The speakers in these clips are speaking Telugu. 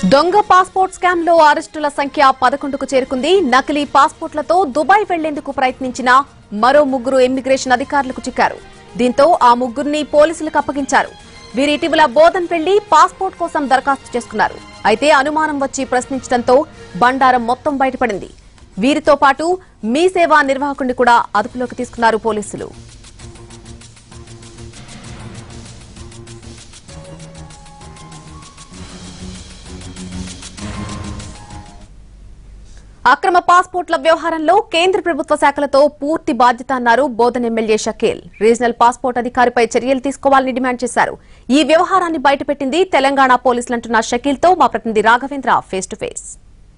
దొంగ పాస్పోర్ట్ స్కామ్ లో అరెస్టుల సంఖ్య పదకొండుకు చేరుకుంది నకిలీ పాస్పోర్ట్లతో దుబాయ్ వెళ్లేందుకు ప్రయత్నించిన మరో ముగ్గురు ఇమ్మిగ్రేషన్ అధికారులకు చిక్కారు దీంతో ఆ ముగ్గురిని పోలీసులకు అప్పగించారు వీరు ఇటీవల బోధన్ వెళ్లి పాస్పోర్ట్ కోసం దరఖాస్తు చేసుకున్నారు అయితే అనుమానం వచ్చి ప్రశ్నించడంతో బండారం మొత్తం బయటపడింది వీరితో పాటు మీ సేవా నిర్వాహకుడిని కూడా అదుపులోకి తీసుకున్నారు పోలీసులు అక్రమ పాస్పోర్ట్ల వ్యవహారంలో కేంద్ర ప్రభుత్వ శాఖలతో పూర్తి బాధ్యత అన్నారు Bodhan MLA Shakeel regional passport అధికారిపై చర్యలు తీసుకోవాలని డిమాండ్ చేశారు ఈ వ్యవహారాన్ని బయటపెట్టింది తెలంగాణ పోలీసులంటున్న షకీల్ తో మా ప్రతినిధి రాఘవేంద్ర ఫేస్ టు ఫేస్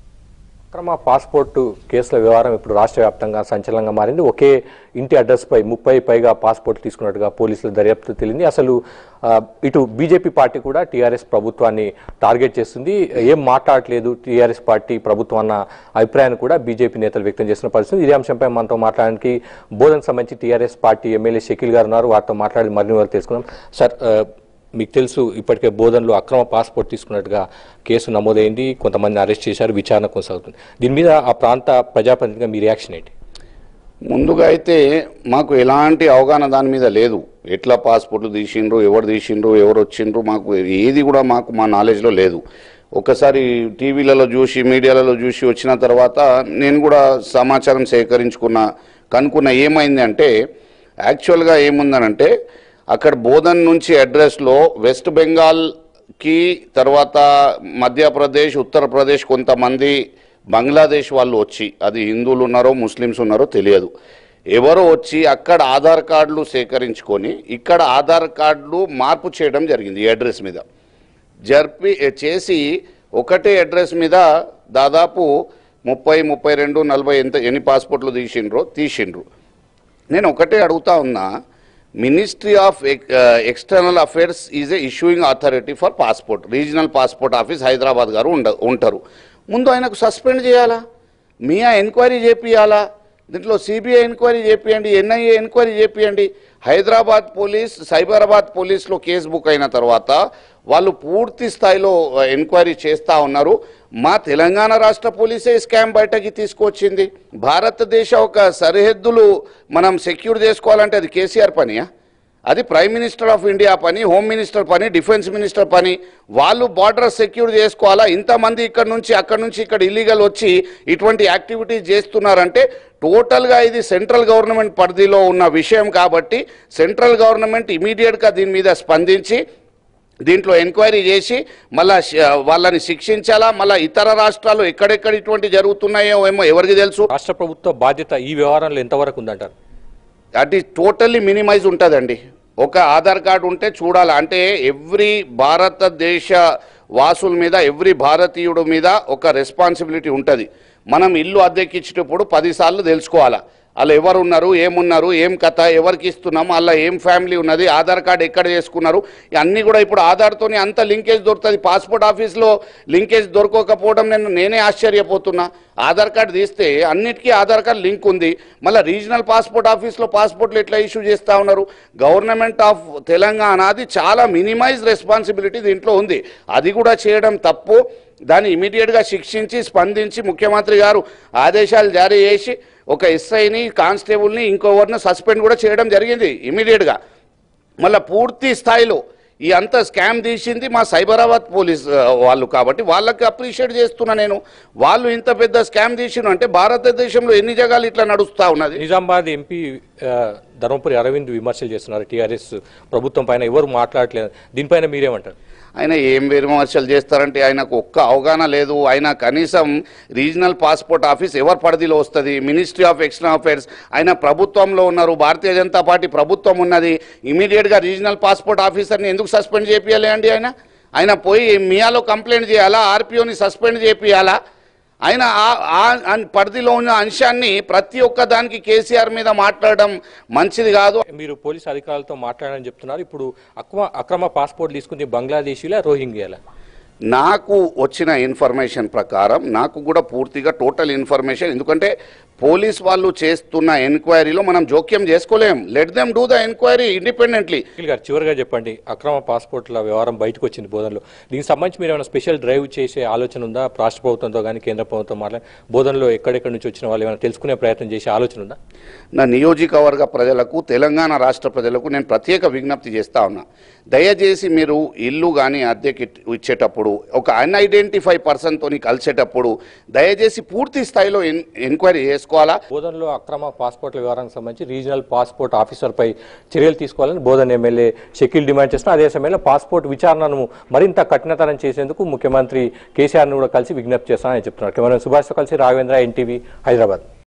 అక్రమ పాస్పోర్టు కేసుల వ్యవహారం ఇప్పుడు రాష్ట్ర వ్యాప్తంగా సంచలనంగా మారింది ఒకే ఇంటి అడ్రస్పై ముప్పై పైగా పాస్పోర్ట్లు తీసుకున్నట్టుగా పోలీసుల దర్యాప్తు తెలింది అసలు ఆ, ఇటు బీజేపీ పార్టీ కూడా టీఆర్ఎస్ ప్రభుత్వాన్ని టార్గెట్ చేస్తుంది ఏం మాట్లాడట్లేదు టీఆర్ఎస్ పార్టీ ప్రభుత్వం అన్న అభిప్రాయాన్ని కూడా బీజేపీ నేతలు వ్యక్తం చేస్తున్న పరిస్థితి ఇదే అంశంపై మనతో మాట్లాడడానికి బోధనకు సంబంధించి టీఆర్ఎస్ పార్టీ ఎమ్మెల్యే షకీల్ గారు ఉన్నారు వారితో మాట్లాడి మరిన్ని వివరాలు తెలుసుకుందాం సార్ ఆ, మీకు తెలుసు ఇప్పటికే బోధనలో అక్రమ పాస్పోర్ట్ తీసుకున్నట్టుగా కేసు నమోదైంది కొంతమందిని అరెస్ట్ చేశారు విచారణ కొనసాగుతుంది దీని మీద ఆ ప్రాంత ప్రజాప్రతినిధిగా మీ రియాక్షన్ ఏంటి ముందుగా అయితే మాకు ఎలాంటి అవగాహన దాని మీద లేదు ఎట్లా పాస్పోర్ట్లు తీసిండ్రు ఎవరు తీసిండ్రు ఎవరు వచ్చిండ్రు మాకు ఏది కూడా మాకు మా నాలెడ్జ్లో లేదు ఒకసారి టీవీలలో చూసి మీడియాలలో చూసి వచ్చిన తర్వాత నేను కూడా సమాచారం సేకరించుకున్న కనుక్కున్న ఏమైంది అంటే యాక్చువల్గా ఏముందనంటే అక్కడ బోధన్ నుంచి అడ్రస్లో వెస్ట్ బెంగాల్కి తర్వాత మధ్యప్రదేశ్ ఉత్తరప్రదేశ్ కొంతమంది బంగ్లాదేశ్ వాళ్ళు వచ్చి అది హిందువులు ఉన్నారో ముస్లిమ్స్ ఉన్నారో తెలియదు ఎవరో వచ్చి అక్కడ ఆధార్ కార్డులు సేకరించుకొని ఇక్కడ ఆధార్ కార్డులు మార్పు చేయడం జరిగింది ఈ అడ్రస్ మీద జరిపి చేసి ఒకటే అడ్రస్ మీద దాదాపు ముప్పై ముప్పై రెండు నలభై ఎంత ఎన్ని పాస్పోర్ట్లు తీసిండ్రో తీసిండ్రు నేను ఒకటే అడుగుతా ఉన్నా ministry of external affairs is a issuing authority for passport regional passport office Hyderabad గారు ఉండ ఉంటారు ముందు ఆయనకు సస్పెండ్ చేయాలా మియా ఎంక్వైరీ చేపియాలా దీంట్లో సిబిఐ ఎంక్వైరీ చేపియండి ఎన్ఐఏ ఎంక్వైరీ చేపియండి హైదరాబాద్ పోలీస్ సైబరాబాద్ పోలీస్లో కేసు బుక్ అయిన తర్వాత వాళ్ళు పూర్తి స్థాయిలో ఎంక్వైరీ చేస్తూ ఉన్నారు మా తెలంగాణ రాష్ట్ర పోలీసే ఈ స్కామ్ బయటకి తీసుకొచ్చింది భారతదేశ ఒక సరిహద్దులు మనం సెక్యూర్ చేసుకోవాలంటే అది కేసీఆర్ పనియా అది ప్రైమ్ మినిస్టర్ ఆఫ్ ఇండియా పని హోమ్ మినిస్టర్ పని డిఫెన్స్ మినిస్టర్ పని వాళ్ళు బార్డర్ సెక్యూర్ చేసుకోవాలా ఇంతమంది ఇక్కడ నుంచి అక్కడ నుంచి ఇక్కడ ఇల్లీగల్ వచ్చి ఇటువంటి యాక్టివిటీస్ చేస్తున్నారంటే టోటల్గా ఇది సెంట్రల్ గవర్నమెంట్ పరిధిలో ఉన్న విషయం కాబట్టి సెంట్రల్ గవర్నమెంట్ ఇమీడియట్గా దీని మీద స్పందించి దీంట్లో ఎంక్వైరీ చేసి మళ్ళా శ- వాళ్ళని శిక్షించాలా మళ్ళా ఇతర రాష్ట్రాలు ఎక్కడెక్కడ ఇటువంటి జరుగుతున్నాయో ఏమో ఎవరికి తెలుసు రాష్ట్ర ప్రభుత్వ బాధ్యత ఈ వ్యవహారంలో ఎంతవరకు ఉందంటారు అది టోటల్లీ మినిమైజ్ ఉంటుందండి ఒక ఆధార్ కార్డు ఉంటే చూడాలి అంటే ఎవ్రీ భారతదేశ వాసుల మీద ఎవ్రీ భారతీయుడు మీద ఒక రెస్పాన్సిబిలిటీ ఉంటుంది మనం ఇల్లు అద్దెకిచ్చేటప్పుడు పదిసార్లు తెలుసుకోవాలా అలా ఎవరు ఉన్నారు ఏమున్నారు ఏం కథ ఎవరికి ఇస్తున్నాం అలా ఏం ఫ్యామిలీ ఉన్నది ఆధార్ కార్డు ఎక్కడ చేసుకున్నారు అన్నీ కూడా ఇప్పుడు ఆధార్తోని అంత లింకేజ్ దొరుకుతుంది పాస్పోర్ట్ ఆఫీస్లో లింకేజ్ దొరకకపోవడం నేను నేనే ఆశ్చర్యపోతున్నా ఆధార్ కార్డు తీస్తే అన్నిటికీ ఆధార్ కార్డు లింక్ ఉంది మళ్ళీ రీజనల్ పాస్పోర్ట్ ఆఫీస్లో పాస్పోర్ట్లు ఎట్లా ఇష్యూ చేస్తూ ఉన్నారు గవర్నమెంట్ ఆఫ్ తెలంగాణ అది చాలా మినిమైజ్ రెస్పాన్సిబిలిటీ దీంట్లో ఉంది అది కూడా చేయడం తప్పు దాన్ని ఇమీడియట్గా శిక్షించి స్పందించి ముఖ్యమంత్రి గారు ఆదేశాలు జారీ చేసి ఒక ఎస్ఐని కానిస్టేబుల్ని ఇంకొకరిని సస్పెండ్ కూడా చేయడం జరిగింది ఇమీడియట్గా మళ్ళీ పూర్తి స్థాయిలో ఈ అంత స్కామ్ తీసింది మా సైబరాబాద్ పోలీస్ ఆ, వాళ్ళు కాబట్టి వాళ్ళకి అప్రిషియేట్ చేస్తున్నా నేను వాళ్ళు ఇంత పెద్ద స్కామ్ తీసిన అంటే భారతదేశంలో ఎన్ని జగాలు ఇట్లా నడుస్తూ ఉన్నది నిజామాబాద్ ఎంపీ ఆ, ధర్మపురి అరవింద్ విమర్శలు చేస్తున్నారు టీఆర్ఎస్ ప్రభుత్వం పైన ఎవరు మాట్లాడట్లేదు దీనిపైన మీరేమంటారు ఆయన ఏం విమర్శలు చేస్తారంటే ఆయనకు ఒక్క అవగాహన లేదు ఆయన కనీసం రీజనల్ పాస్పోర్ట్ ఆఫీస్ ఎవరి పరిధిలో వస్తుంది మినిస్ట్రీ ఆఫ్ ఎక్స్టర్నల్ అఫైర్స్ ఆయన ప్రభుత్వంలో ఉన్నారు భారతీయ జనతా పార్టీ ప్రభుత్వం ఉన్నది ఇమీడియట్గా రీజనల్ పాస్పోర్ట్ ఆఫీసర్ని ఎందుకు సస్పెండ్ చేపియాలి అండి ఆయన ఆయన పోయి మియాలో కంప్లైంట్ చేయాలా ఆర్పిఓని సస్పెండ్ చేపియాలా ఆయన ఆ- ఆ- ఆ పరిధిలో ఉన్న అంశాన్ని ప్రతి ఒక్క దానికి కేసీఆర్ మీద మాట్లాడడం మంచిది కాదు మీరు పోలీస్ అధికారులతో మాట్లాడాలని చెప్తున్నారు ఇప్పుడు అక్రమ అక్రమ పాస్పోర్ట్ తీసుకుంది బంగ్లాదేశీలా రోహింగ్యాలా నాకు వచ్చిన ఇన్ఫర్మేషన్ ప్రకారం నాకు కూడా పూర్తిగా టోటల్ ఇన్ఫర్మేషన్ ఎందుకంటే పోలీస్ వాళ్ళు చేస్తున్న ఎంక్వైరీలో మనం జోక్యం చేసుకోలేం let them do the enquiry independently Akhil గారు చివరిగా చెప్పండి అక్రమ పాస్పోర్ట్ల వ్యవహారం బయటకు వచ్చింది బోధనలో దీనికి సంబంధించి మీరు ఏమైనా స్పెషల్ డ్రైవ్ చేసే ఆలోచన ఉందా రాష్ట్ర ప్రభుత్వంతో కానీ కేంద్ర ప్రభుత్వం మాట్లాడి బోధనలో ఎక్కడెక్కడి నుంచి వచ్చిన వాళ్ళు ఏమైనా తెలుసుకునే ప్రయత్నం చేసే ఆలోచన ఉందా నా నియోజకవర్గ ప్రజలకు తెలంగాణ రాష్ట్ర ప్రజలకు నేను ప్రత్యేక విజ్ఞప్తి చేస్తా ఉన్నా దయచేసి మీరు ఇల్లు కానీ అద్దెకి ఇచ్చేటప్పుడు ఒక అన్ఐడెంటిఫై పర్సన్తో కలిసేటప్పుడు దయచేసి పూర్తి స్థాయిలో ఎన్- ఎంక్వైరీ చేసుకోవాలా బోధనలో అక్రమ పాస్పోర్ట్ల వ్యవహారానికి సంబంధించి రీజనల్ పాస్పోర్ట్ ఆఫీసర్పై చర్యలు తీసుకోవాలని బోధన ఎమ్మెల్యే షకీల్ డిమాండ్ చేస్తున్నారు అదే సమయంలో పాస్పోర్ట్ విచారణను మరింత కఠినతరం చేసేందుకు ముఖ్యమంత్రి కేసీఆర్ను కూడా కలిసి విజ్ఞప్తి చేస్తానని చెప్తున్నారు కెమెరా సుభాష్తో కలిసి రాఘవేంద్ర ఎన్టీవీ హైదరాబాద్